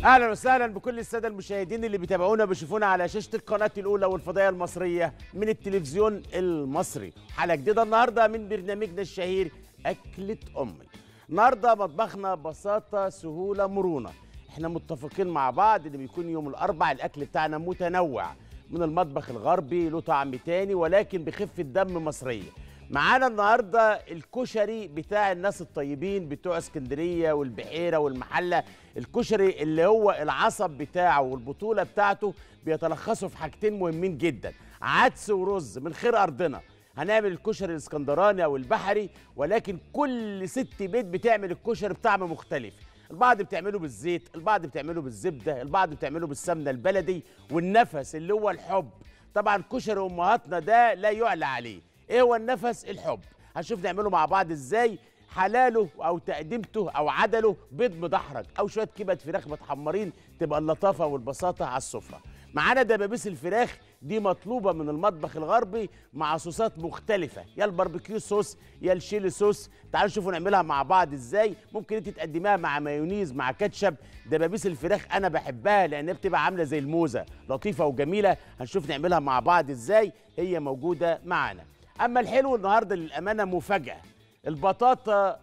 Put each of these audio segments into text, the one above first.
اهلا وسهلا بكل الساده المشاهدين اللي بيتابعونا بيشوفونا على شاشه القناه الاولى والفضائيه المصريه من التلفزيون المصري حلقه جديده النهارده من برنامجنا الشهير اكله امي النهارده مطبخنا بساطه سهوله مرونه احنا متفقين مع بعض ان بيكون يوم الاربع الاكل بتاعنا متنوع من المطبخ الغربي له طعم تاني ولكن بخفه دم مصريه معانا النهارده الكشري بتاع الناس الطيبين بتوع اسكندريه والبحيره والمحله الكشري اللي هو العصب بتاعه والبطوله بتاعته بيتلخصوا في حاجتين مهمين جدا عدس ورز من خير ارضنا هنعمل الكشري الاسكندراني او البحري ولكن كل ست بيت بتعمل الكشري بطعم مختلف البعض بتعمله بالزيت البعض بتعمله بالزبده البعض بتعمله بالسمنه البلدي والنفس اللي هو الحب طبعا كشري امهاتنا ده لا يعلى عليه ايه هو النفس الحب هنشوف نعمله مع بعض ازاي حلاله او تقديمته او عدله بيض مدحرج او شويه كبد فراخ متحمرين تبقى اللطافه والبساطه على السفره معانا دبابيس الفراخ دي مطلوبه من المطبخ الغربي مع صوصات مختلفه يا الباربيكيو صوص يا الشيلي صوص تعالوا نشوفوا نعملها مع بعض ازاي ممكن انت تقدميها مع مايونيز مع كاتشب دبابيس الفراخ انا بحبها لانها بتبقى عامله زي الموزه لطيفه وجميله هنشوف نعملها مع بعض ازاي هي موجوده معانا اما الحلو النهارده للامانه مفاجاه البطاطا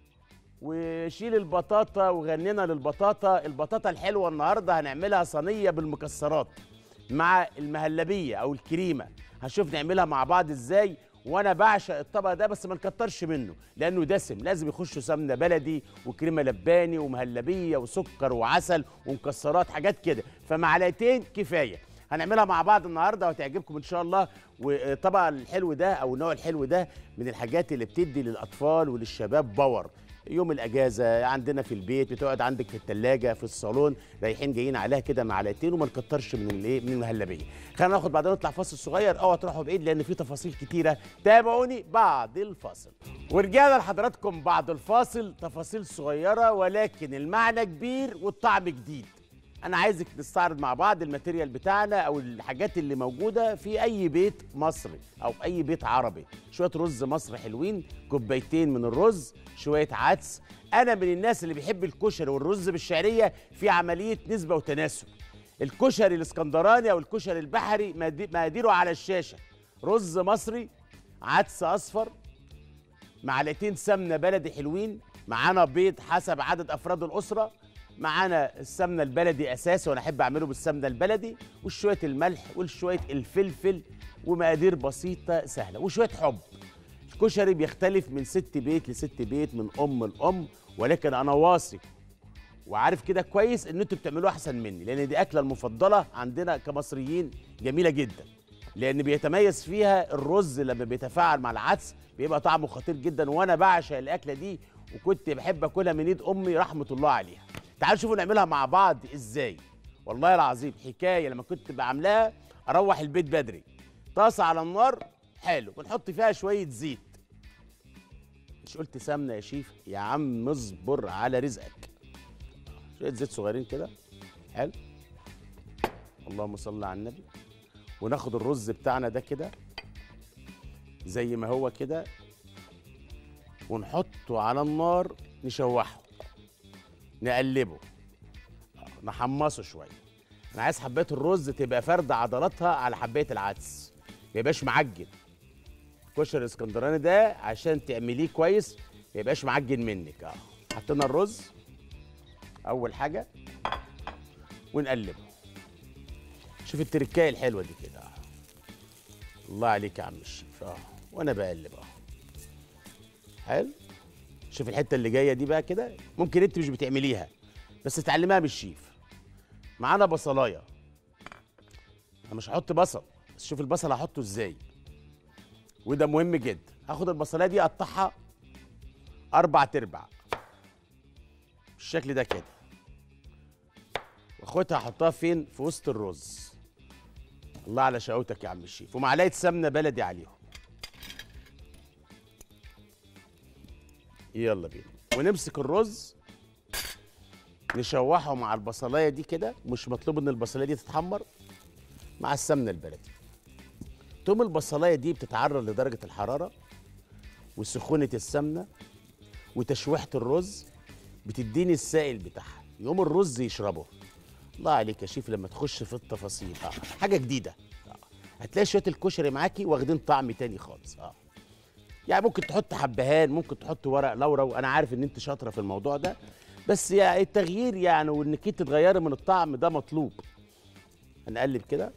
وشيل البطاطا وغنينا للبطاطا البطاطا الحلوه النهارده هنعملها صينيه بالمكسرات مع المهلبيه او الكريمه هنشوف نعملها مع بعض ازاي وانا بعشق الطبق ده بس ما نكترش منه لانه دسم لازم يخشوا سمنه بلدي وكريمه لباني ومهلبيه وسكر وعسل ومكسرات حاجات كده فمعلقتين كفايه هنعملها مع بعض النهارده وهتعجبكم ان شاء الله وطبق الحلو ده او النوع الحلو ده من الحاجات اللي بتدي للاطفال وللشباب باور يوم الاجازه عندنا في البيت بتقعد عندك في الثلاجه في الصالون رايحين جايين عليها كده معلقتين وما نكترش من الايه من المهلبيه خلينا ناخد بعدين نطلع فاصل صغير اوعى تروحوا بعيد لان في تفاصيل كتيره تابعوني بعد الفاصل ورجعنا لحضراتكم بعد الفاصل تفاصيل صغيره ولكن المعنى كبير والطعم جديد انا عايزك نستعرض مع بعض الماتيريال بتاعنا او الحاجات اللي موجوده في اي بيت مصري او في اي بيت عربي شويه رز مصري حلوين كوبايتين من الرز شويه عدس انا من الناس اللي بيحب الكشري والرز بالشعريه في عمليه نسبه وتناسب الكشري الاسكندراني او الكشري البحري مقاديره على الشاشه رز مصري عدس اصفر معلقتين سمنه بلدي حلوين معانا بيض حسب عدد افراد الاسره معانا السمنه البلدي اساسي وانا احب اعمله بالسمنه البلدي وشويه الملح وشويه الفلفل ومقادير بسيطه سهله وشويه حب الكشري بيختلف من ست بيت لست بيت من ام لام ولكن انا واثق وعارف كده كويس ان انتوا بتعملوه احسن مني لان دي اكله المفضله عندنا كمصريين جميله جدا لان بيتميز فيها الرز لما بيتفاعل مع العدس بيبقى طعمه خطير جدا وانا بعشق الاكله دي وكنت بحب اكلها من ايد امي رحمه الله عليها تعالوا شوفوا نعملها مع بعض ازاي والله العظيم حكايه لما كنت بعملها اروح البيت بدري طاسه على النار حلو ونحط فيها شويه زيت مش قلت سمنه يا شيف يا عم اصبر على رزقك شويه زيت صغيرين كده حلو اللهم صل على النبي وناخد الرز بتاعنا ده كده زي ما هو كده ونحطه على النار نشوحه نقلبه نحمصه شويه انا عايز حبات الرز تبقى فارده عضلاتها على حبايه العدس ما يبقاش معجن الكشري الاسكندراني ده عشان تعمليه كويس ما يبقاش معجن منك اه حطينا الرز اول حاجه ونقلبه شوف التركايه الحلوه دي كده آه. الله عليك يا عم الشيف اه وانا بقلب اه حلو شوف الحته اللي جايه دي بقى كده ممكن انت مش بتعمليها بس تتعلمها من الشيف معانا بصلايه انا مش هحط بصل بس شوف البصل هحطه ازاي وده مهم جدا هاخد البصلايه دي اقطعها اربع تربع بالشكل ده كده واخدها احطها فين في وسط الرز الله على شقاوتك يا عم الشيف ومعلقه سمنه بلدي عليهم يلا بينا ونمسك الرز نشوحه مع البصلايه دي كده مش مطلوب ان البصلايه دي تتحمر مع السمنه البلدي توم البصلايه دي بتتعرض لدرجه الحراره وسخونه السمنه وتشويحه الرز بتديني السائل بتاعها يقوم الرز يشربه الله عليك يا شيف لما تخش في التفاصيل اه حاجه جديده آه. هتلاقي شويه الكشري معاكي واخدين طعم تاني خالص اه يعني ممكن تحط حبهان ممكن تحط ورق لورا وانا عارف ان انت شاطره في الموضوع ده بس يعني التغيير يعني وانك انت تغيري من الطعم ده مطلوب هنقلب كده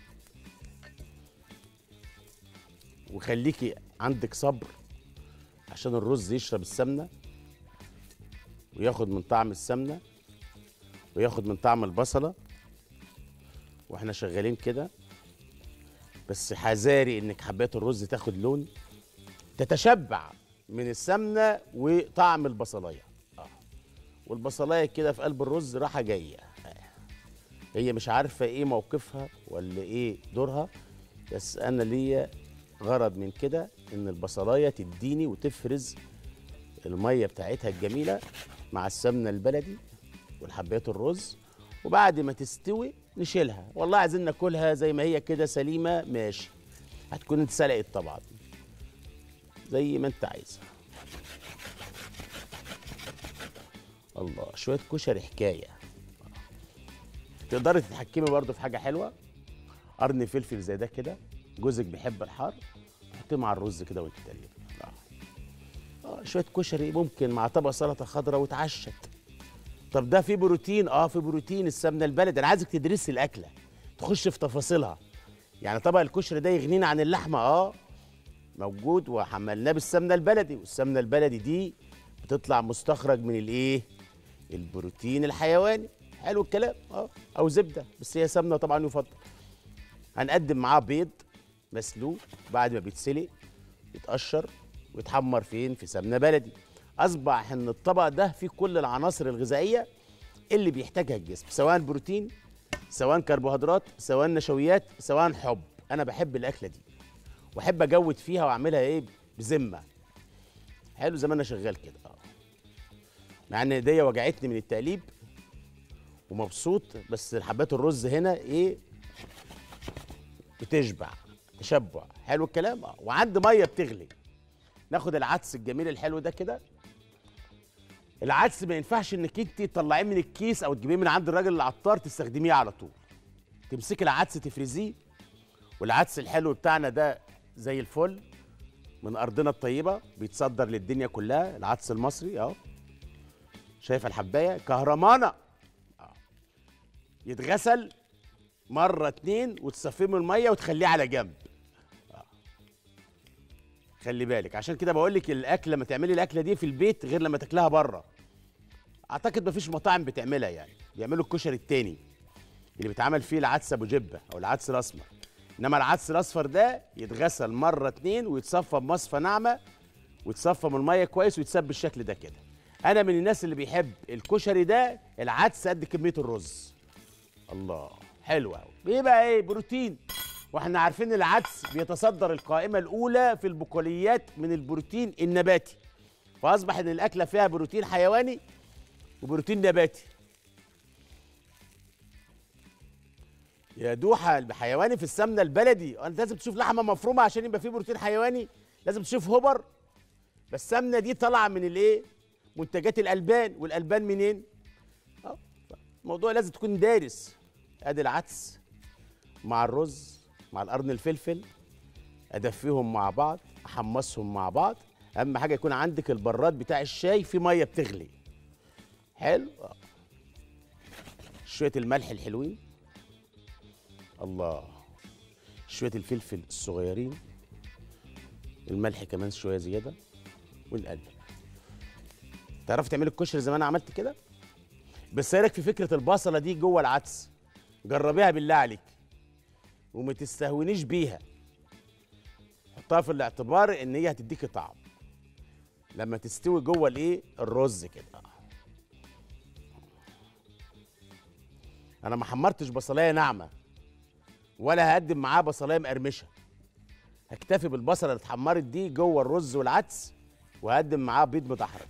وخليكي عندك صبر عشان الرز يشرب السمنه وياخد من طعم السمنه وياخد من طعم البصله واحنا شغالين كده بس حذاري انك حبات الرز تاخد لون تتشبع من السمنه وطعم البصلايه اه والبصلايه كده في قلب الرز راحه جايه آه. هي مش عارفه ايه موقفها ولا ايه دورها بس انا ليا غرض من كده ان البصلايه تديني وتفرز الميه بتاعتها الجميله مع السمنه البلدي والحبات الرز وبعد ما تستوي نشيلها والله عايزين ناكلها زي ما هي كده سليمه ماشي هتكون اتسلقت طبعا زي ما انت عايز الله شويه كشري حكايه تقدري تتحكمي برضو في حاجه حلوه قرن فلفل زي ده كده جوزك بيحب الحار حطيه مع الرز كده وانت تقلبي آه. اه شويه كشري ممكن مع طبق سلطه خضراء وتعشت طب ده فيه بروتين اه في بروتين السمنه البلدي انا عايزك تدرسي الاكله تخش في تفاصيلها يعني طبق الكشري ده يغنينا عن اللحمه اه موجود وحملناه بالسمنه البلدي والسمنه البلدي دي بتطلع مستخرج من الايه البروتين الحيواني حلو الكلام اه او زبده بس هي سمنه طبعا يفضل هنقدم معاه بيض مسلوق بعد ما بيتسلق يتقشر ويتحمر فين في سمنه بلدي اصبح ان الطبق ده فيه كل العناصر الغذائيه اللي بيحتاجها الجسم سواء بروتين سواء كربوهيدرات سواء نشويات سواء حب انا بحب الاكله دي واحب اجود فيها واعملها ايه بذمه حلو زي ما انا شغال كده اه مع ان ايديا وجعتني من التقليب ومبسوط بس حبات الرز هنا ايه بتشبع تشبع حلو الكلام اه وعندي ميه بتغلي ناخد العدس الجميل الحلو ده كده العدس ما ينفعش انك انت تطلعيه من الكيس او تجيبيه من عند الراجل العطار تستخدميه على طول تمسكي العدس تفرزيه والعدس الحلو بتاعنا ده زي الفل من ارضنا الطيبه بيتصدر للدنيا كلها العدس المصري اهو شايفه الحبايه كهرمانه آه. يتغسل مره اتنين وتصفيه من الميه وتخليه على جنب آه. خلي بالك عشان كده بقول لك الاكله لما تعملي الاكله دي في البيت غير لما تاكلها بره اعتقد مفيش مطاعم بتعملها يعني بيعملوا الكشري التاني اللي بيتعمل فيه العدس ابو جبه او العدس الاسمر انما العدس الاصفر ده يتغسل مره اتنين ويتصفى بمصفى ناعمه ويتصفى من الميه كويس ويتساب بالشكل ده كده انا من الناس اللي بيحب الكشري ده العدس قد كميه الرز الله حلو قوي بيبقى ايه بروتين واحنا عارفين العدس بيتصدر القائمه الاولى في البقوليات من البروتين النباتي فاصبح ان الاكله فيها بروتين حيواني وبروتين نباتي يا دوحه الحيواني في السمنه البلدي انت لازم تشوف لحمه مفرومه عشان يبقى فيه بروتين حيواني لازم تشوف هوبر بس السمنه دي طالعه من الايه منتجات الالبان والالبان منين اه الموضوع لازم تكون دارس ادي العدس مع الرز مع القرن الفلفل ادفيهم مع بعض احمصهم مع بعض اهم حاجه يكون عندك البراد بتاع الشاي في ميه بتغلي حلو آه. شويه الملح الحلوين الله شويه الفلفل الصغيرين الملح كمان شويه زياده ونقلب تعرف تعمل الكشري زي ما انا عملت كده بس ايه رايك في فكره البصله دي جوه العدس جربيها بالله عليك وما تستهونيش بيها حطها في الاعتبار ان هي هتديكي طعم لما تستوي جوه الايه الرز كده انا ما حمرتش بصلايه ناعمه ولا هقدم معاه بصلايه مقرمشه هكتفي بالبصله اللي اتحمرت دي جوه الرز والعدس وهقدم معاه بيض مدحرج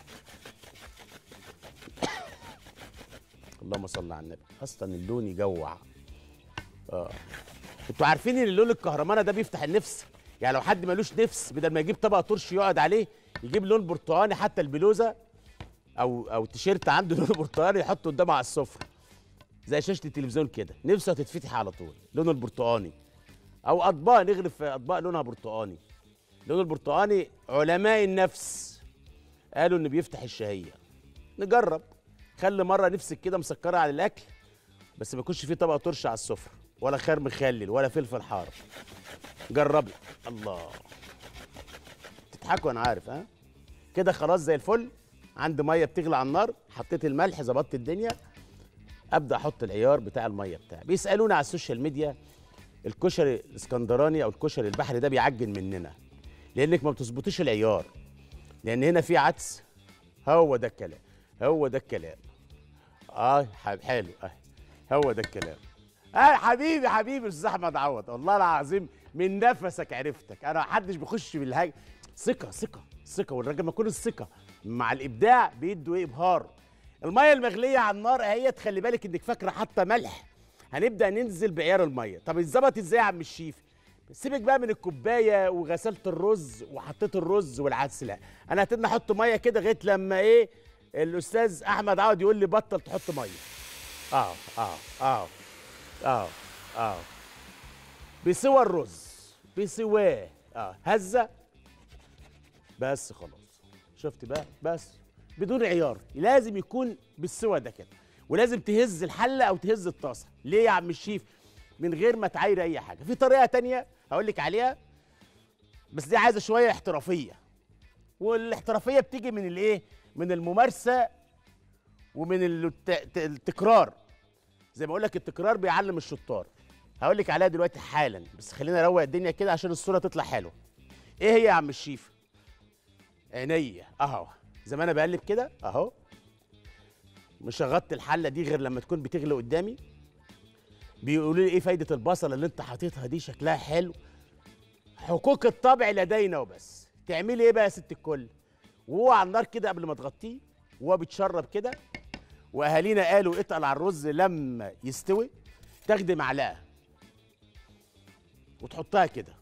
اللهم صل على النبي اصلا اللون يجوع اه انتوا عارفين ان اللون الكهرمانه ده بيفتح النفس يعني لو حد ملوش نفس بدل ما يجيب طبق طرش يقعد عليه يجيب لون برتقاني حتى البلوزه او او تيشيرت عنده لونه برتقالي يحطه قدامه على السفره زي شاشه التلفزيون كده نفسه هتتفتح على طول لونه البرتقاني او اطباق نغرف في اطباق لونها برتقاني لون البرتقاني علماء النفس قالوا انه بيفتح الشهيه نجرب خلي مره نفسك كده مسكره على الاكل بس ما يكونش فيه طبق ترش على السفره ولا خيار مخلل ولا فلفل حار جربي الله تضحكوا انا عارف ها كده خلاص زي الفل عندي ميه بتغلي على النار حطيت الملح ظبطت الدنيا ابدا احط العيار بتاع الميه بتاعي بيسالوني على السوشيال ميديا الكشري الاسكندراني او الكشري البحري ده بيعجن مننا لانك ما بتظبطيش العيار لان هنا في عدس هو ده الكلام هو ده الكلام اه حب- حلو اه هو ده الكلام اه حبيبي حبيبي استاذ احمد عوض والله العظيم من نفسك عرفتك انا محدش بيخش بالهاج ثقه ثقه ثقه والراجل ما يكون الثقه مع الابداع بيدوا ايه ابهار الميه المغليه على النار اهي تخلي بالك انك فاكره حاطه ملح هنبدا ننزل بعيار الميه طب اتظبط ازاي يا عم الشيف سيبك بقى من الكوبايه وغسلت الرز وحطيت الرز والعدس لا انا هتبني احط ميه كده لغايه لما ايه الاستاذ احمد عوض يقول لي بطل تحط ميه اه اه اه اه اه بسوى الرز بسواه اه هزه بس خلاص شفت بقى بس بدون عيار لازم يكون بالسوى ده كده ولازم تهز الحله او تهز الطاسه ليه يا عم الشيف من غير ما تعاير اي حاجه في طريقه تانية هقول لك عليها بس دي عايزه شويه احترافيه والاحترافيه بتيجي من الايه من الممارسه ومن الت- الت- التكرار زي ما اقول لك التكرار بيعلم الشطار هقول لك عليها دلوقتي حالا بس خلينا نروق الدنيا كده عشان الصوره تطلع حلوه ايه هي يا عم الشيف عينيا اهو زي ما انا بقلب كده اهو مش هغطي الحله دي غير لما تكون بتغلي قدامي بيقولوا لي ايه فايده البصله اللي انت حاططها دي شكلها حلو حقوق الطبع لدينا وبس تعملي ايه بقى يا ست الكل وهو على النار كده قبل ما تغطيه وهو بيتشرب كده واهالينا قالوا اتقل على الرز لما يستوي تاخدي معلقه وتحطها كده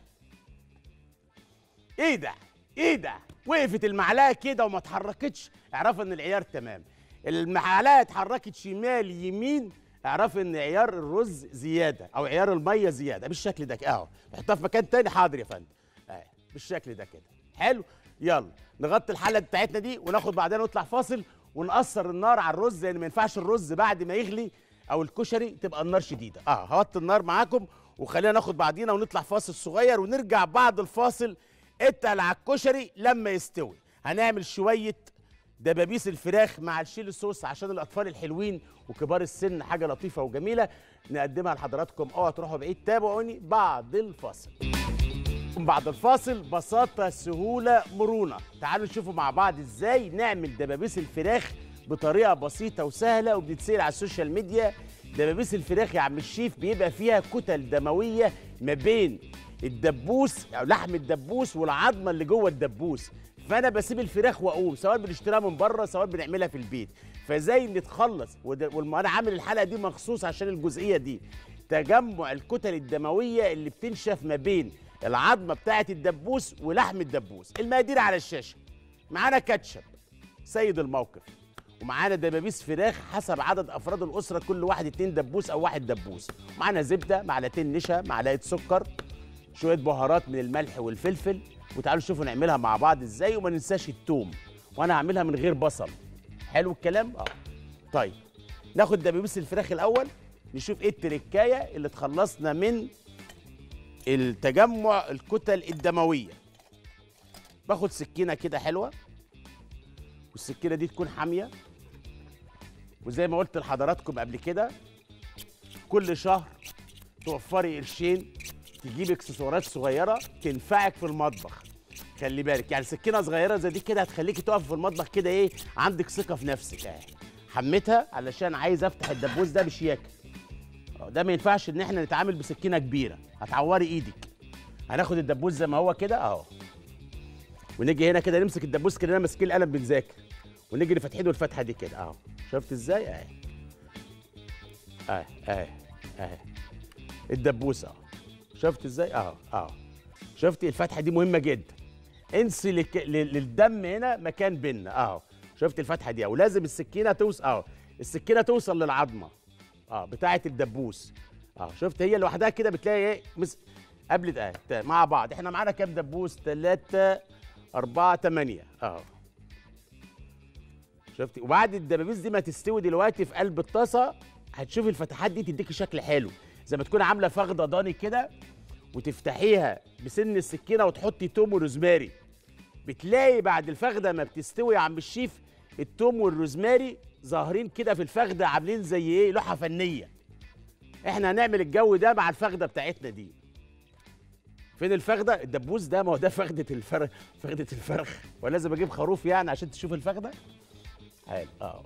ايه ده ايه ده وقفت المعلقه كده وما اتحركتش اعرف ان العيار تمام المعلقه اتحركت شمال يمين اعرف ان عيار الرز زياده او عيار الميه زياده بالشكل ده كده. اهو نحطها في مكان تاني حاضر يا فندم اهي بالشكل ده كده حلو يلا نغطي الحله بتاعتنا دي وناخد بعدين نطلع فاصل ونقصر النار على الرز لان ما ينفعش الرز بعد ما يغلي او الكشري تبقى النار شديده اه هوطي النار معاكم وخلينا ناخد بعدينا ونطلع فاصل صغير ونرجع بعد الفاصل اتقل على الكشري لما يستوي هنعمل شويه دبابيس الفراخ مع الشيلي صوص عشان الاطفال الحلوين وكبار السن حاجه لطيفه وجميله نقدمها لحضراتكم اوعوا تروحوا بعيد تابعوني بعد الفاصل بعد الفاصل بساطة سهولة مرونة تعالوا نشوفوا مع بعض ازاي نعمل دبابيس الفراخ بطريقة بسيطة وسهلة وبتتسير على السوشيال ميديا دبابيس الفراخ يا عم الشيف بيبقى فيها كتل دموية ما بين الدبوس او لحم الدبوس والعظمة اللي جوه الدبوس فانا بسيب الفراخ واقوم سواء بنشتريها من بره سواء بنعملها في البيت فازاي نتخلص وده- وانا عامل الحلقه دي مخصوص عشان الجزئيه دي تجمع الكتل الدمويه اللي بتنشف ما بين العظمه بتاعه الدبوس ولحم الدبوس المقادير على الشاشه معانا كاتشب سيد الموقف ومعانا دبابيس فراخ حسب عدد افراد الاسره كل واحد اتنين دبوس او واحد دبوس معانا زبده معلقتين نشا معلقه سكر شويه بهارات من الملح والفلفل وتعالوا شوفوا نعملها مع بعض ازاي وما ننساش التوم وانا هعملها من غير بصل حلو الكلام اه طيب ناخد دبابيس الفراخ الاول نشوف ايه التركايه اللي تخلصنا من التجمع الكتل الدمويه باخد سكينه كده حلوه والسكينه دي تكون حاميه وزي ما قلت لحضراتكم قبل كده كل شهر توفري قرشين تجيب اكسسوارات صغيره تنفعك في المطبخ خلي بالك يعني سكينه صغيره زي دي كده هتخليكي تقف في المطبخ كده ايه عندك ثقه في نفسك اهي حميتها علشان عايز افتح الدبوس ده بشياكه اه، ده ما ينفعش ان احنا نتعامل بسكينه كبيره هتعوري ايدك هناخد الدبوس زي ما هو كده اهو ونيجي هنا كده نمسك الدبوس كده ماسكين القلم بنذاكر ونجري فاتحينه الفتحه دي كده اهو شفت ازاي اهي اهي اهي اهي الدبوس اهو شفت ازاي اهو اهو شفتي الفتحه دي مهمه جدا انسي لك... لل- للدم هنا مكان بينا اهو شفت الفتحه دي ولازم السكينه توصل اه السكينه توصل للعظمه اه بتاعه الدبوس اه شفت هي لوحدها كده بتلاقي ايه مس... قبل دقايق مع بعض احنا معانا كام دبوس ثلاثة أربعة ثمانية اه شفت وبعد الدبابيس دي ما تستوي دلوقتي في قلب الطاسة هتشوف الفتحات دي تديكي شكل حلو زي ما تكون عاملة فخدة ضاني كده وتفتحيها بسن السكينة وتحطي توم وروزماري بتلاقي بعد الفخدة ما بتستوي يا عم الشيف التوم والروزماري ظاهرين كده في الفخدة عاملين زي ايه لوحة فنية احنا هنعمل الجو ده مع الفخدة بتاعتنا دي فين الفخده الدبوس ده ما هو ده فخده الفرخ فخده الفرخ ولازم اجيب خروف يعني عشان تشوف الفخده حلو اه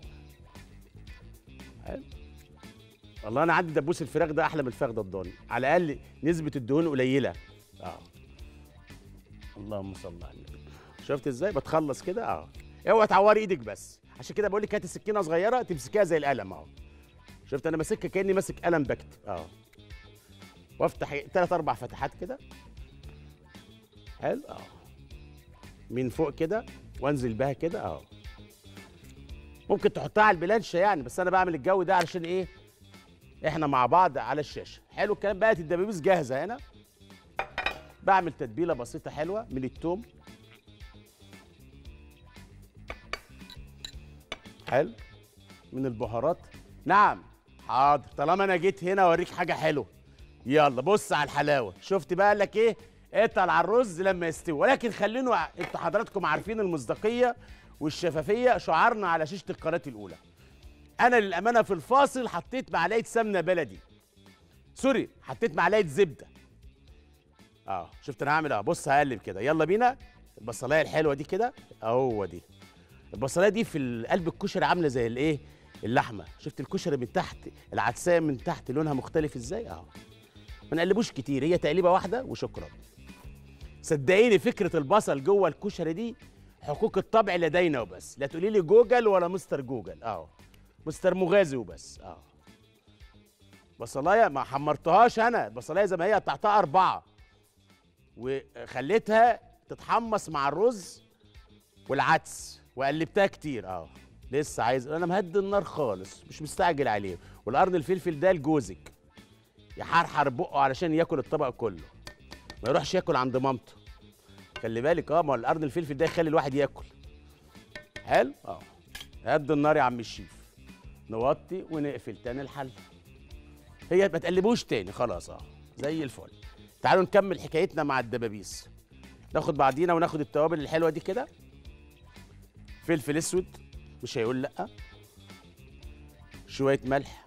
حلو والله انا عندي دبوس الفراخ ده احلى من الفخده الضاني على الاقل نسبه الدهون قليله اه اللهم صل على النبي شفت ازاي بتخلص كده اه اوعى تعوري ايدك بس عشان كده بقول لك هات السكينه صغيره تمسكيها زي القلم اهو شفت انا ماسكها كاني ماسك قلم بكتب اه وافتح ثلاث اربع فتحات كده حلو اه من فوق كده وانزل بها كده اه ممكن تحطها على البلانشه يعني بس انا بعمل الجو ده علشان ايه احنا مع بعض على الشاشه حلو الكلام بقت الدبابيس جاهزه هنا بعمل تتبيله بسيطه حلوه من التوم حلو من البهارات نعم حاضر طالما انا جيت هنا اوريك حاجه حلوه يلا بص على الحلاوه شفت بقى لك ايه اتقل على الرز لما يستوي ولكن خلينوا ع- انتوا حضراتكم عارفين المصداقيه والشفافيه شعارنا على شاشه القناه الاولى انا للامانه في الفاصل حطيت معلقه سمنه بلدي سوري حطيت معلقه زبده اه شفت انا هعمل اه بص هقلب كده يلا بينا البصلايه الحلوه دي كده اهو دي البصلايه دي في قلب الكشري عامله زي الايه اللحمه شفت الكشري من تحت العدسيه من تحت لونها مختلف ازاي اه ما نقلبوش كتير هي تقليبه واحده وشكرا صدقيني فكره البصل جوه الكشري دي حقوق الطبع لدينا وبس لا تقولي لي جوجل ولا مستر جوجل اه مستر مغازي وبس اه بصلايه ما حمرتهاش انا البصلايه زي ما هي قطعتها اربعه وخليتها تتحمص مع الرز والعدس وقلبتها كتير اه لسه عايز انا مهدي النار خالص مش مستعجل عليه والقرن الفلفل ده لجوزك يحرحر بقه علشان ياكل الطبق كله ما يروحش ياكل عند مامته خلي بالك اه ما هو القرن الفلفل ده يخلي الواحد ياكل حلو اه هد النار يا عم الشيف نوطي ونقفل تاني الحل هي ما تقلبوش تاني خلاص اه زي الفل تعالوا نكمل حكايتنا مع الدبابيس ناخد بعضينا وناخد التوابل الحلوه دي كده فلفل اسود مش هيقول لا شويه ملح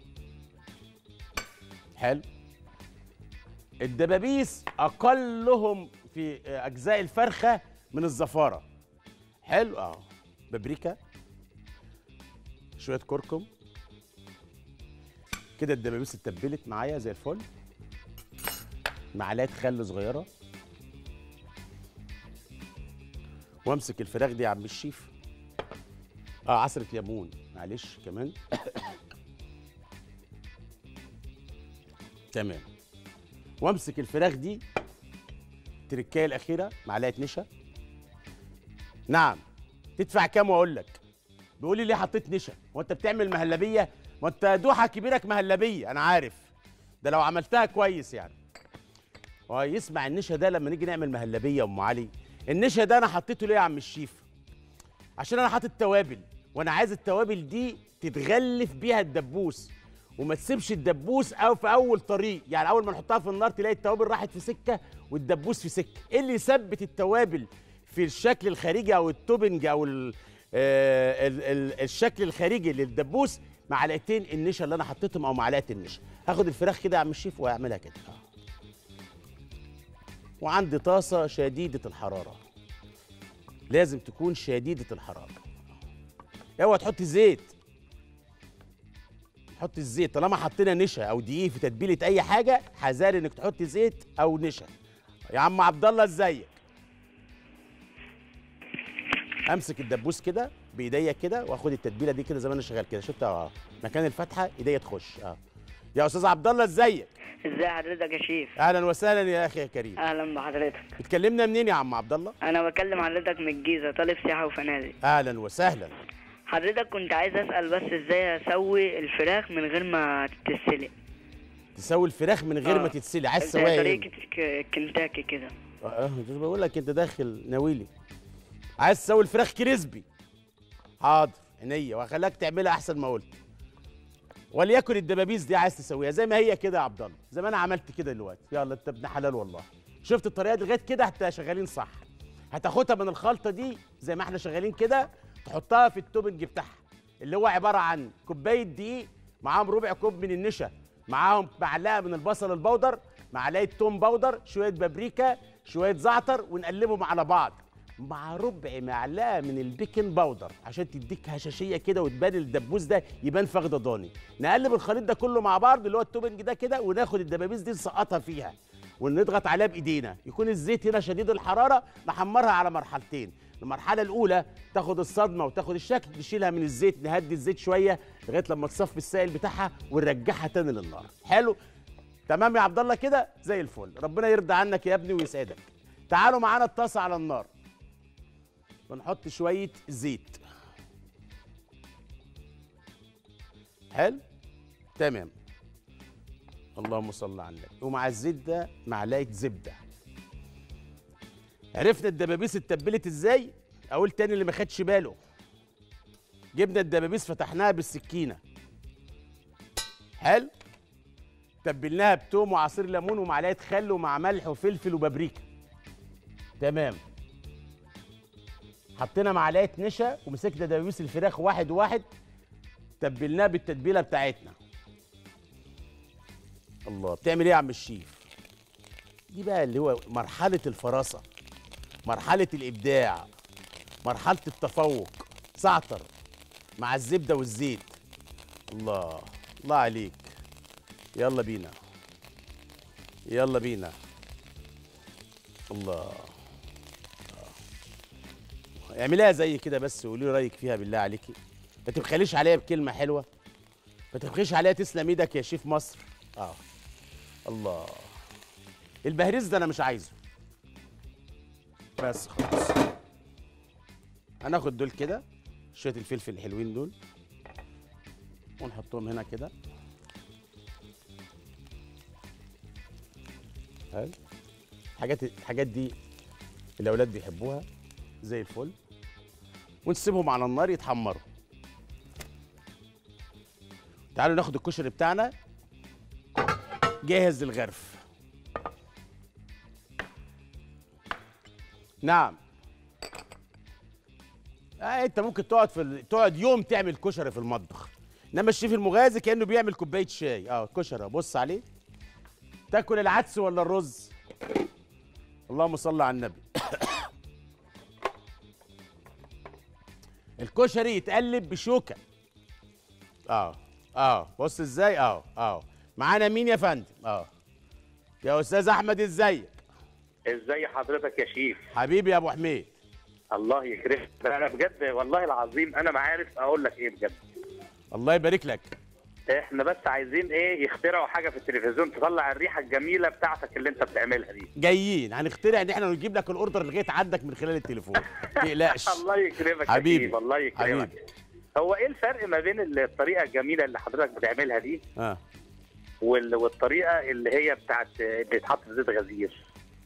حلو الدبابيس اقلهم في اجزاء الفرخه من الزفاره حلو اه بابريكا شويه كركم كده الدبابيس اتبلت معايا زي الفل معلقه خل صغيره وامسك الفراخ دي يا عم الشيف اه عصره ليمون معلش كمان تمام وامسك الفراخ دي التركايه الاخيره معلقه نشا نعم تدفع كام واقول لك بيقول لي ليه حطيت نشا هو انت بتعمل مهلبيه ما انت دوحه كبيرك مهلبيه انا عارف ده لو عملتها كويس يعني هو يسمع النشا ده لما نيجي نعمل مهلبيه ام علي النشا ده انا حطيته ليه يا عم الشيف عشان انا حاطط توابل وانا عايز التوابل دي تتغلف بيها الدبوس وما تسيبش الدبوس او في اول طريق يعني اول ما نحطها في النار تلاقي التوابل راحت في سكه والدبوس في سكه ايه اللي يثبت التوابل في الشكل الخارجي او التوبنج او ال آه ال ال الشكل الخارجي للدبوس معلقتين النشا اللي انا حطيتهم او معلقه النشا هاخد الفراخ كده يا عم الشيف واعملها كده آه. وعندي طاسه شديده الحراره لازم تكون شديده الحراره اوعى تحط زيت حط الزيت طالما حطينا نشا او دقيق في تتبيله اي حاجه حذار انك تحط زيت او نشا يا عم عبد الله ازيك امسك الدبوس كده بايديا كده واخد التتبيله دي كده زي ما انا شغال كده شفت اه مكان الفتحه ايديا تخش اه يا استاذ عبد الله ازيك ازي حضرتك يا شيف اهلا وسهلا يا اخي يا كريم اهلا بحضرتك بتكلمنا منين يا عم عبد الله انا بكلم حضرتك من الجيزه طالب سياحه وفنادق اهلا وسهلا حضرتك كنت عايز اسال بس ازاي اسوي الفراخ من غير ما تتسلق تسوي الفراخ من غير آه. ما تتسلق عايز زي تسويها ايه طريقه ك- كنتاكي كده اه مش بقول لك انت داخل ناويلي عايز تسوي الفراخ كريسبي حاضر عينيا وهخليك تعملها احسن ما قلت وليكن الدبابيس دي عايز تسويها زي ما هي كده يا عبد الله زي ما انا عملت كده دلوقتي يلا انت ابن حلال والله شفت الطريقه دي لغايه كده احنا شغالين صح هتاخدها من الخلطه دي زي ما احنا شغالين كده تحطها في التوبنج بتاعها اللي هو عباره عن كوبايه دقيق معاهم ربع كوب من النشا معاهم معلقه من البصل البودر معلقه توم بودر شويه بابريكا شويه زعتر ونقلبهم على بعض مع ربع معلقه من البيكنج باودر عشان تديك هشاشيه كده وتبان الدبوس ده يبان فخد ضاني نقلب الخليط ده كله مع بعض اللي هو التوبنج ده كده وناخد الدبابيس دي نسقطها فيها ونضغط عليها بايدينا يكون الزيت هنا شديد الحراره نحمرها على مرحلتين المرحله الاولى تاخد الصدمه وتاخد الشكل نشيلها من الزيت نهدي الزيت شويه لغايه لما تصفي السائل بتاعها ونرجعها تاني للنار حلو تمام يا عبد الله كده زي الفل ربنا يرضى عنك يا ابني ويسعدك تعالوا معانا الطاسه على النار ونحط شويه زيت حلو تمام اللهم صل على النبي ومع الزيت ده معلقه زبده عرفنا الدبابيس اتبلت ازاي اقول تاني اللي ما خدش باله جبنا الدبابيس فتحناها بالسكينه حلو تبلناها بتوم وعصير ليمون ومعلقه خل ومع ملح وفلفل وبابريكا تمام حطينا معلقه نشا ومسكنا دبابيس الفراخ واحد واحد تبلناها بالتتبيله بتاعتنا الله بتعمل ايه يا عم الشيف دي بقى اللي هو مرحله الفراسه مرحله الابداع مرحله التفوق زعتر مع الزبده والزيت الله الله عليك يلا بينا يلا بينا الله اعمليها زي كده بس وقولي لي رايك فيها بالله عليكي ما تبخليش عليا بكلمه حلوه ما تبخليش عليا تسلم ايدك يا شيف مصر اه الله البهريز ده انا مش عايزه بس خلاص هناخد دول كده شويه الفلفل الحلوين دول ونحطهم هنا كده حلو الحاجات الحاجات دي الاولاد بيحبوها زي الفل ونسيبهم على النار يتحمروا تعالوا ناخد الكشري بتاعنا جاهز للغرف نعم آه انت ممكن تقعد في ال... تقعد يوم تعمل كشري في المطبخ انما الشيف المغازي كانه بيعمل كوبايه شاي اه كشري بص عليه تاكل العدس ولا الرز اللهم صل على النبي الكشري يتقلب بشوكه اه اه بص ازاي اه اه معانا مين يا فندم اه يا استاذ احمد ازيك ازاي حضرتك يا شيف حبيبي يا ابو حميد الله يكرمك انا بجد والله العظيم انا ما عارف اقول لك ايه بجد الله يبارك لك احنا بس عايزين ايه يخترعوا حاجه في التلفزيون تطلع الريحه الجميله بتاعتك اللي انت بتعملها دي جايين هنخترع ان احنا نجيب لك الاوردر لغايه عندك من خلال التليفون ما تقلقش الله يكرمك حبيبي. يا شيف الله يكرمك حبيبي. هو ايه الفرق ما بين الطريقه الجميله اللي حضرتك بتعملها دي اه وال- والطريقه اللي هي بتاعت بيتحط في زيت غزير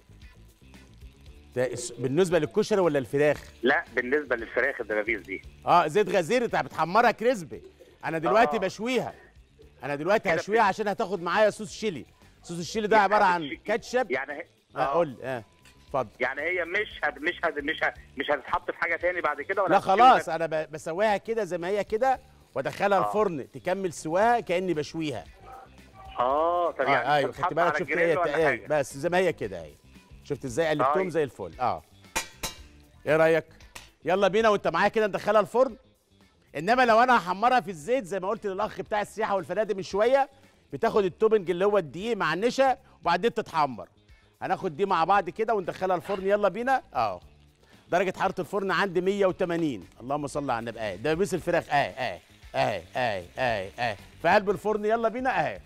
ده اس- بالنسبه للكشري ولا الفراخ لا بالنسبه للفراخ الدبابيس دي اه زيت غزير انت بتحمرها كريسبي انا دلوقتي آه. بشويها انا دلوقتي كده هشويها عشان هتاخد معايا صوص شيلي صوص الشيلي ده عباره عن يعني- كاتشب يعني هي- اه قول لي اه اتفضل يعني هي مش هت مش هت مش هت مش هتتحط في حاجه تاني بعد كده ولا لا هتتشوي خلاص بس؟ انا ب- بسويها كده زي ما هي كده وادخلها آه. الفرن تكمل سواها كاني بشويها اه طب آه يعني ايوه بتتحط خدت بالك على شفت الجريل ايه ولا ايه حاجة؟ بس زي ما هي كده اهي شفت ازاي قلبتهم طيب. زي الفل اه ايه رايك يلا بينا وانت معايا كده ندخلها الفرن انما لو انا هحمرها في الزيت زي ما قلت للاخ بتاع السياحه والفنادق من شويه بتاخد التوبنج اللي هو الدقيق مع النشا وبعدين تتحمر هناخد دي مع بعض كده وندخلها الفرن يلا بينا اه درجه حراره الفرن عندي 180 اللهم صل على النبي اهي دبابيس الفراخ اهي اهي اهي اهي اهي اهي في قلب الفرن يلا بينا اهي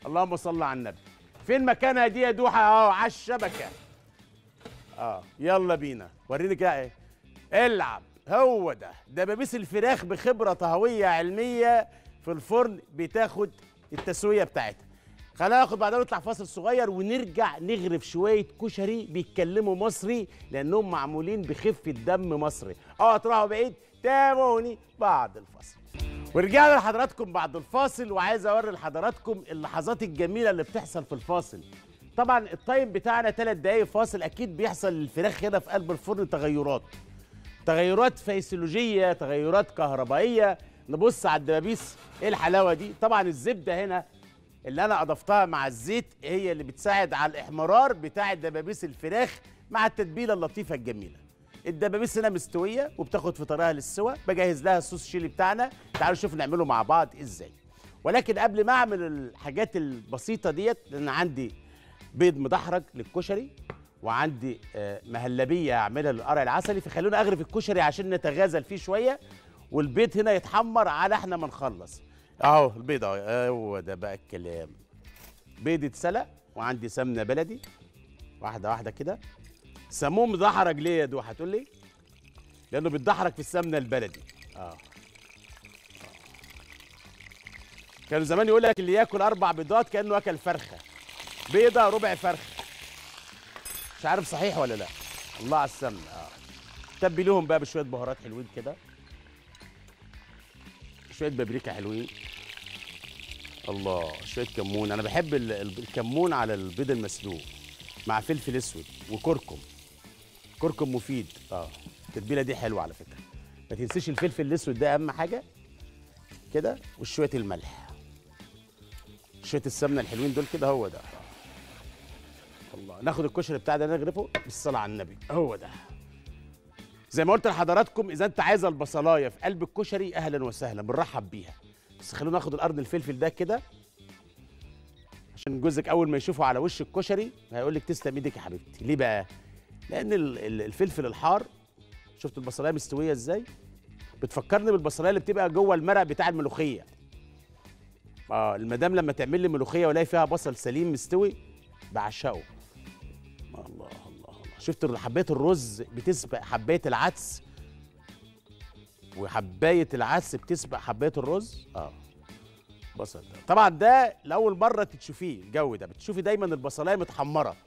اللهم صل على النبي فين مكانها دي يا دوحه اهو على الشبكه اه يلا بينا وريني كده ايه العب هو ده دبابيس الفراخ بخبره طهويه علميه في الفرن بتاخد التسويه بتاعتها خلينا ناخد بعدها نطلع فاصل صغير ونرجع نغرف شويه كشري بيتكلموا مصري لانهم معمولين بخفه دم مصري اه تروحوا بعيد تابعوني بعد الفاصل ورجعنا لحضراتكم بعد الفاصل وعايز اوري لحضراتكم اللحظات الجميله اللي بتحصل في الفاصل طبعا التايم بتاعنا ثلاث دقايق فاصل اكيد بيحصل للفراخ هنا في قلب الفرن تغيرات تغيرات فيسيولوجيه تغيرات كهربائيه نبص على الدبابيس ايه الحلاوه دي طبعا الزبده هنا اللي انا اضفتها مع الزيت هي اللي بتساعد على الاحمرار بتاع دبابيس الفراخ مع التتبيله اللطيفه الجميله الدبابيس هنا مستويه وبتاخد في طريقها للسوا بجهز لها الصوص شيلي بتاعنا تعالوا نشوف نعمله مع بعض ازاي ولكن قبل ما اعمل الحاجات البسيطه ديت لان عندي بيض مدحرج للكشري وعندي آه، مهلبيه اعملها للقرع العسلي فخلونا اغرف الكشري عشان نتغازل فيه شويه والبيض هنا يتحمر على احنا ما نخلص اهو البيض اهو هو ده بقى الكلام بيض اتسلق وعندي سمنه بلدي واحده واحده كده سموه مدحرج ليه يا دوحه هتقول لي لانه بيتدحرج في السمنه البلدي اه كانوا زمان يقول لك اللي ياكل اربع بيضات كانه اكل فرخه بيضه ربع فرخه مش عارف صحيح ولا لا الله على السمنه اه تبليهم بقى بشويه بهارات حلوين كده شويه بابريكا حلوين الله شويه كمون انا بحب ال- ال- الكمون على البيض المسلوق مع فلفل اسود وكركم كركم مفيد اه التتبيله دي حلوه على فكره ما تنسيش الفلفل الاسود ده اهم حاجه كده وشويه الملح شويه السمنه الحلوين دول كده هو ده الله ناخد الكشري بتاع ده نغرفه بالصلاه على النبي هو ده زي ما قلت لحضراتكم اذا انت عايزه البصلايه في قلب الكشري اهلا وسهلا بنرحب بيها بس خلونا ناخد القرن الفلفل ده كده عشان جوزك اول ما يشوفه على وش الكشري هيقول لك تسلم ايدك يا حبيبتي ليه بقى لان ال- ال- الفلفل الحار شفت البصلايه مستويه ازاي بتفكرني بالبصلايه اللي بتبقى جوه المرق بتاع الملوخيه اه المدام لما تعمل لي ملوخيه والاقي فيها بصل سليم مستوي بعشقه الله الله الله شفت حبايه الرز بتسبق حبايه العدس وحبايه العدس بتسبق حبايه الرز اه بصل ده طبعا ده لاول مره تشوفيه الجو ده بتشوفي دايما البصلايه متحمره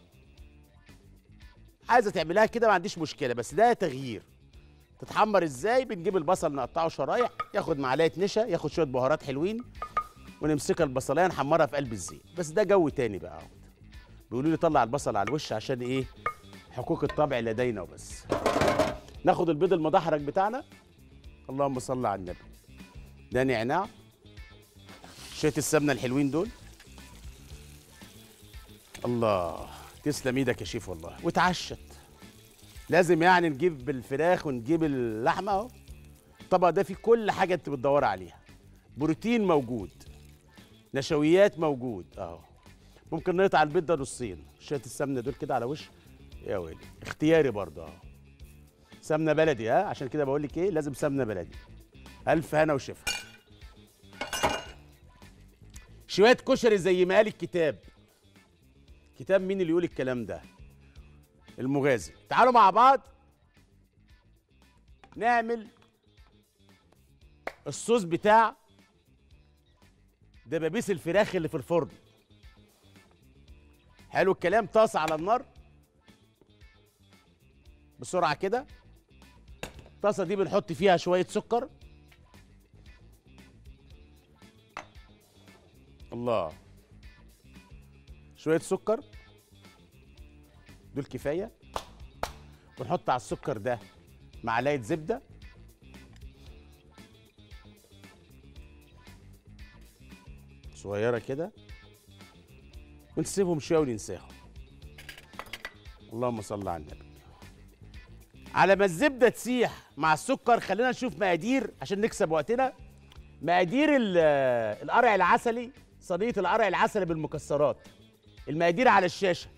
عايزه تعملها كده ما عنديش مشكله بس ده تغيير تتحمر ازاي بنجيب البصل نقطعه شرايح ياخد معلقه نشا ياخد شويه بهارات حلوين ونمسكها البصلايه نحمرها في قلب الزيت بس ده جو تاني بقى اهو بيقولوا لي طلع البصل على الوش عشان ايه حقوق الطبع لدينا وبس ناخد البيض المدحرج بتاعنا اللهم صل على النبي ده نعناع شويه السمنه الحلوين دول الله تسلم ايدك يا شيف والله واتعشت لازم يعني نجيب الفراخ ونجيب اللحمه اهو الطبق ده فيه كل حاجه انت بتدور عليها بروتين موجود نشويات موجود اهو ممكن نقطع البيض ده نصين شويه السمنه دول كده على وش يا ويلي اختياري برضه اهو سمنه بلدي ها عشان كده بقول لك ايه لازم سمنه بلدي الف هنا وشفا شويه كشري زي ما قال الكتاب كتاب مين اللي يقول الكلام ده المغازي تعالوا مع بعض نعمل الصوص بتاع دبابيس الفراخ اللي في الفرن حلو الكلام طاسه على النار بسرعه كده الطاسه دي بنحط فيها شويه سكر الله شويه سكر دول كفايه ونحط على السكر ده معلقه زبده صغيره كده ونسيبهم شويه وننساهم اللهم صل على النبي على ما الزبده تسيح مع السكر خلينا نشوف مقادير عشان نكسب وقتنا مقادير ال- القرع العسلي صينيه القرع العسلي بالمكسرات المقادير على الشاشه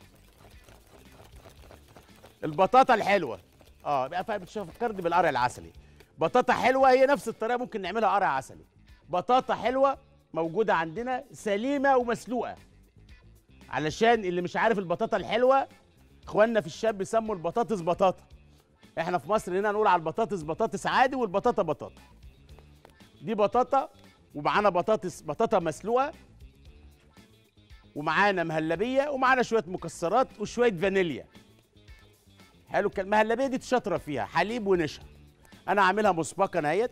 البطاطا الحلوه اه بقى فا- بتفكرني بالقرع العسلي بطاطا حلوه هي نفس الطريقه ممكن نعملها قرع عسلي بطاطا حلوه موجوده عندنا سليمه ومسلوقه علشان اللي مش عارف البطاطا الحلوه اخواننا في الشام بيسموا البطاطس بطاطا احنا في مصر هنا نقول على البطاطس بطاطس عادي والبطاطا بطاطا دي بطاطا ومعانا بطاطس بطاطا مسلوقه ومعانا مهلبيه ومعانا شويه مكسرات وشويه فانيليا حلو الكلام المهلبيه دي تشطره فيها حليب ونشا انا عاملها مسبقا اهيت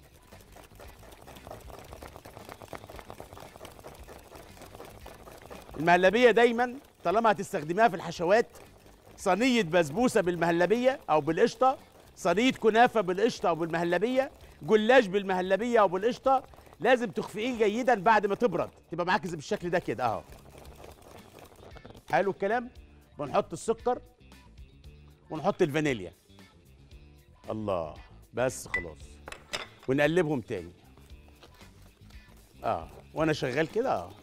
المهلبيه دايما طالما هتستخدميها في الحشوات صينيه بسبوسه بالمهلبيه او بالقشطه صينيه كنافه بالقشطه او بالمهلبيه جلاش بالمهلبيه او بالقشطه لازم تخفئيه جيدا بعد ما تبرد تبقى معاك زي بالشكل ده كده اهو حلو الكلام بنحط السكر ونحط الفانيليا الله بس خلاص ونقلبهم تاني اه وانا شغال كده اه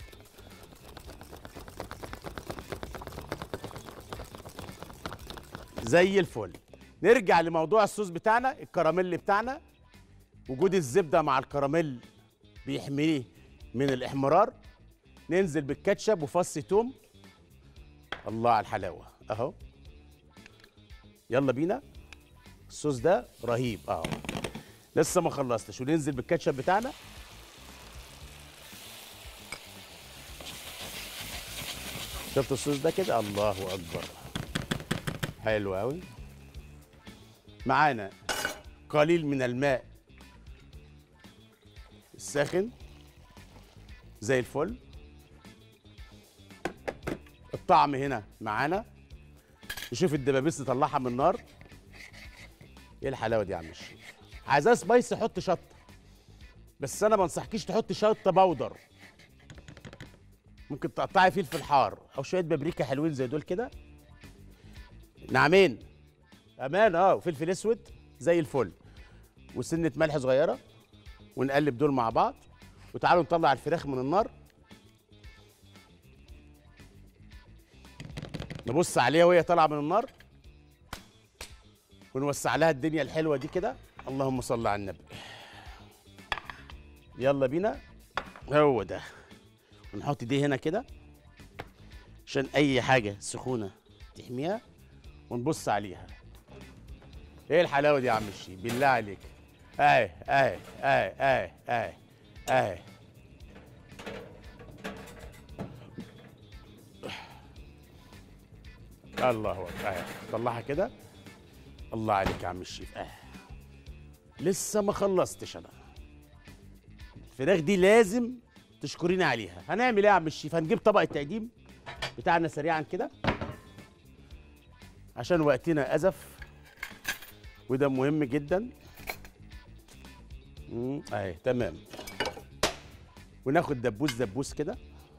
زي الفل نرجع لموضوع الصوص بتاعنا الكراميل بتاعنا وجود الزبده مع الكراميل بيحميه من الاحمرار ننزل بالكاتشب وفص توم الله على الحلاوه اهو يلا بينا الصوص ده رهيب اهو لسه ما خلصتش وننزل بالكاتشب بتاعنا شفت الصوص ده كده الله اكبر حلو قوي معانا قليل من الماء الساخن زي الفل الطعم هنا معانا نشوف الدبابيس نطلعها من النار ايه الحلاوه دي يا عم الشيخ عايزاه سبايسي حط شطه بس انا ما انصحكيش تحط شطه بودر ممكن تقطعي فلفل حار او شويه بابريكا حلوين زي دول كده نعمين امان اه وفلفل اسود زي الفل وسنه ملح صغيره ونقلب دول مع بعض وتعالوا نطلع الفراخ من النار نبص عليها وهي طالعه من النار ونوسع لها الدنيا الحلوه دي كده اللهم صل على النبي يلا بينا هو ده ونحط دي هنا كده عشان اي حاجه سخونه تحميها ونبص عليها ايه الحلاوه دي يا عم الشيخ بالله عليك اهي اهي اهي اهي اهي اهي الله اكبر اهي طلعها كده الله عليك يا عم الشيف اه لسه ما خلصتش انا الفراخ دي لازم تشكريني عليها هنعمل ايه يا عم الشيف هنجيب طبق التقديم بتاعنا سريعا كده عشان وقتنا ازف وده مهم جدا مم، اهي تمام وناخد دبوس دبوس كده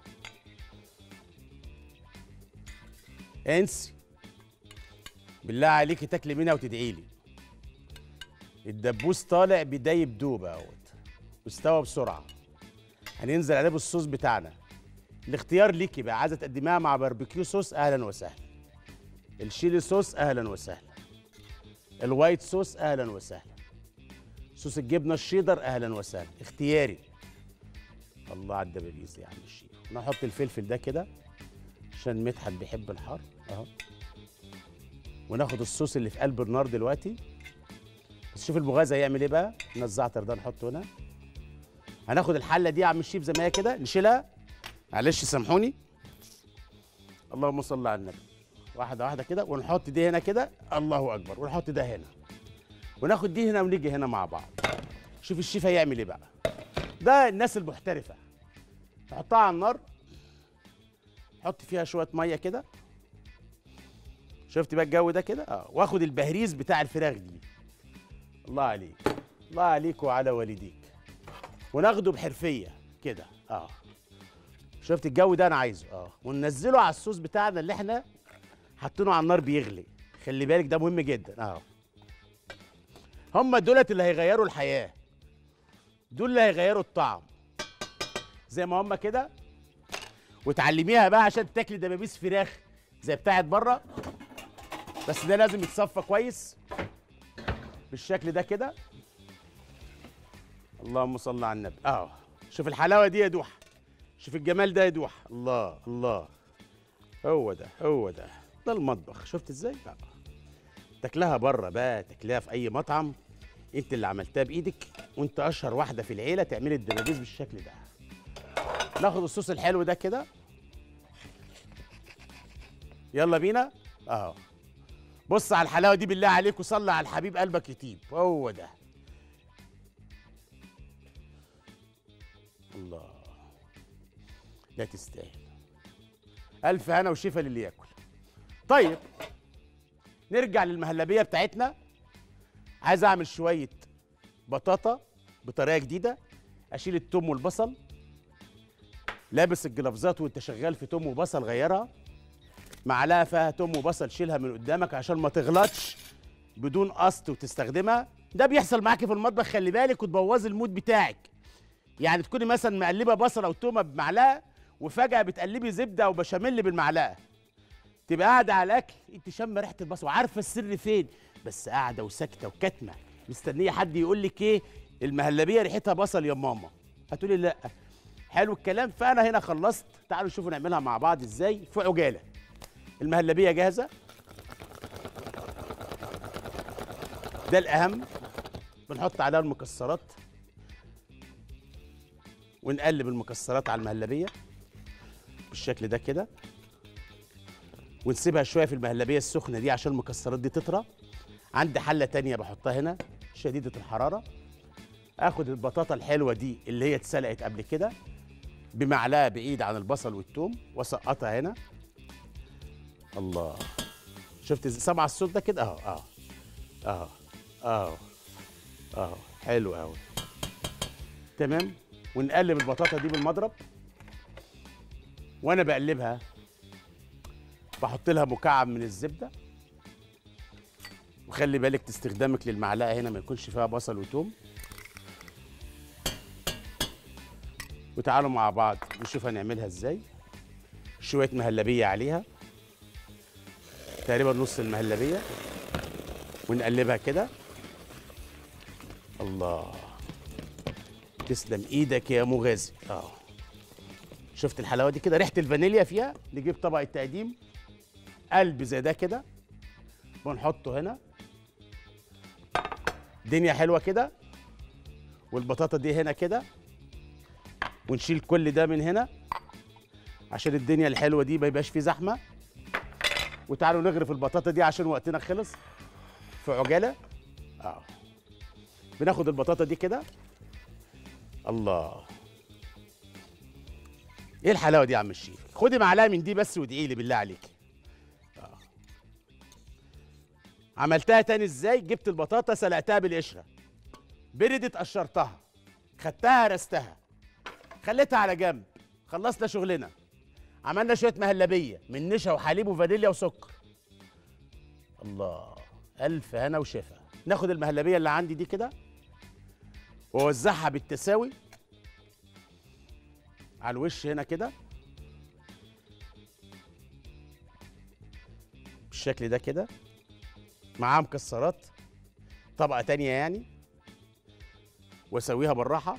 انسي بالله عليكي تاكلي منها وتدعي لي الدبوس طالع بدايب دوب اهوت واستوى بسرعه هننزل عليه بالصوص بتاعنا الاختيار ليكي بقى عايزه تقدميها مع باربيكيو صوص اهلا وسهلا الشيلي صوص اهلا وسهلا الوايت صوص اهلا وسهلا صوص الجبنه الشيدر اهلا وسهلا اختياري الله على الدبابيس دي يا عم الشيخ نحط الفلفل ده كده عشان مدحت بيحب الحار اهو وناخد الصوص اللي في قلب النار دلوقتي بس شوف البغاز هيعمل ايه بقى من الزعتر ده نحطه هنا هناخد الحله دي يا عم الشيف زي ما هي كده نشيلها معلش سامحوني اللهم صل على النبي واحده واحده كده ونحط دي هنا كده الله اكبر ونحط ده هنا وناخد دي هنا ونيجي هنا مع بعض شوف الشيف هيعمل ايه بقى ده الناس المحترفه نحطها على النار حط فيها شويه ميه كده شفت بقى الجو ده كده اه واخد البهريز بتاع الفراخ دي الله عليك الله عليك وعلى والديك وناخده بحرفيه كده اه شفت الجو ده انا عايزه اه وننزله على الصوص بتاعنا اللي احنا حاطينه على النار بيغلي خلي بالك ده مهم جدا اه هم دولت اللي هيغيروا الحياه دول اللي هيغيروا الطعم زي ما هم كده وتعلميها بقى عشان تاكلي دبابيس فراخ زي بتاعت بره بس ده لازم يتصفى كويس بالشكل ده كده اللهم صل على النبي اه شوف الحلاوه دي يا دوحه شوف الجمال ده يا دوحه الله الله هو ده هو ده ده المطبخ شفت ازاي بقى تاكلها بره بقى تاكلها في اي مطعم انت اللي عملتها بايدك وانت اشهر واحده في العيله تعملي الدبابيس بالشكل ده ناخد الصوص الحلو ده كده يلا بينا اهو بص على الحلاوه دي بالله عليك وصلي على الحبيب قلبك يطيب هو ده الله لا تستاهل الف هنا وشفا للي ياكل طيب نرجع للمهلبيه بتاعتنا عايز اعمل شويه بطاطا بطريقه جديده اشيل التوم والبصل لابس الجلافزات وانت شغال في توم وبصل غيرها معلقه فيها توم وبصل شيلها من قدامك عشان ما تغلطش بدون قصد وتستخدمها ده بيحصل معاكي في المطبخ خلي بالك وتبوظي المود بتاعك يعني تكوني مثلا مقلبه بصل او تومه بمعلقه وفجاه بتقلبي زبده او بشاميل بالمعلقه تبقى قاعده على الاكل انت شامه ريحه البصل وعارفه السر فين بس قاعده وساكته وكاتمه مستنيه حد يقول لك ايه المهلبيه ريحتها بصل يا ماما هتقولي لا حلو الكلام فانا هنا خلصت تعالوا نشوفوا نعملها مع بعض ازاي في عجاله المهلبيه جاهزه ده الاهم بنحط عليها المكسرات ونقلب المكسرات على المهلبيه بالشكل ده كده ونسيبها شويه في المهلبيه السخنه دي عشان المكسرات دي تطرى عندي حله تانية بحطها هنا شديده الحراره اخد البطاطا الحلوه دي اللي هي اتسلقت قبل كده بمعلقه بعيد عن البصل والثوم واسقطها هنا الله شفت ازاي سمع الصوت ده كده اهو اهو اهو اهو اهو حلو قوي تمام ونقلب البطاطا دي بالمضرب وانا بقلبها بحط لها مكعب من الزبده وخلي بالك استخدامك للمعلقه هنا ما يكونش فيها بصل وتوم وتعالوا مع بعض نشوف هنعملها ازاي شويه مهلبيه عليها تقريبا نص المهلبيه ونقلبها كده الله تسلم ايدك يا مغازي اه شفت الحلاوه دي كده ريحه الفانيليا فيها نجيب طبق التقديم قلب زي ده كده ونحطه هنا دنيا حلوه كده والبطاطا دي هنا كده ونشيل كل ده من هنا عشان الدنيا الحلوه دي ما يبقاش فيه زحمه وتعالوا نغرف البطاطا دي عشان وقتنا خلص في عجاله اه بناخد البطاطا دي كده الله ايه الحلاوه دي يا عم الشيخ خدي معلقه من دي بس وادعي لي بالله عليك آه. عملتها تاني ازاي جبت البطاطا سلقتها بالقشره بردت قشرتها خدتها رستها خليتها على جنب خلصنا شغلنا عملنا شويه مهلبيه من نشا وحليب وفانيليا وسكر الله الف هنا وشفا ناخد المهلبيه اللي عندي دي كده واوزعها بالتساوي على الوش هنا كده بالشكل ده كده معاه مكسرات طبقه تانية يعني واسويها بالراحه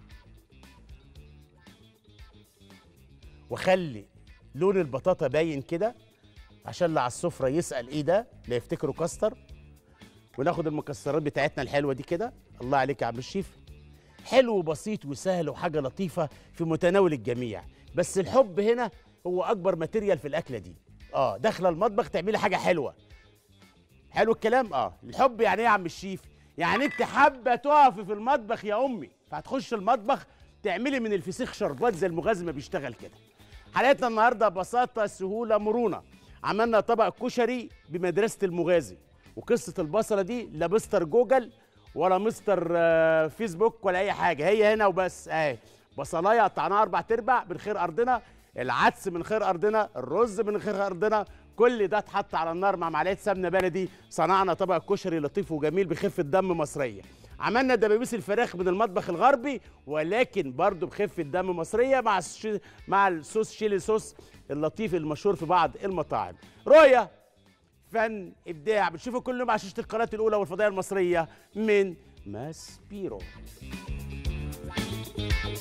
واخلي لون البطاطا باين كده عشان اللي على السفره يسال ايه ده لا يفتكروا كاستر وناخد المكسرات بتاعتنا الحلوه دي كده الله عليك يا عم الشيف حلو وبسيط وسهل وحاجه لطيفه في متناول الجميع بس الحب هنا هو اكبر ماتيريال في الاكله دي اه داخله المطبخ تعملي حاجه حلوه حلو الكلام اه الحب يعني ايه يا عم الشيف يعني انت حابه تقفي في المطبخ يا امي فهتخش المطبخ تعملي من الفسيخ شربات زي المغازي ما بيشتغل كده حلقتنا النهارده بساطه سهوله مرونه عملنا طبق كشري بمدرسه المغازي وقصه البصله دي لا مستر جوجل ولا مستر آه، فيسبوك ولا اي حاجه هي هنا وبس اهي بصلايه قطعناها اربع تربع من خير ارضنا العدس من خير ارضنا الرز من خير ارضنا كل ده اتحط على النار مع معلقه سمنه بلدي صنعنا طبق كشري لطيف وجميل بخفه دم مصريه عملنا دبابيس الفراخ من المطبخ الغربي ولكن برضه بخفه دم مصريه مع الش... مع الصوص شيلي صوص اللطيف المشهور في بعض المطاعم رؤيه فن ابداع بتشوفوا كل يوم على شاشه القناه الاولى والفضائيه المصريه من ماسبيرو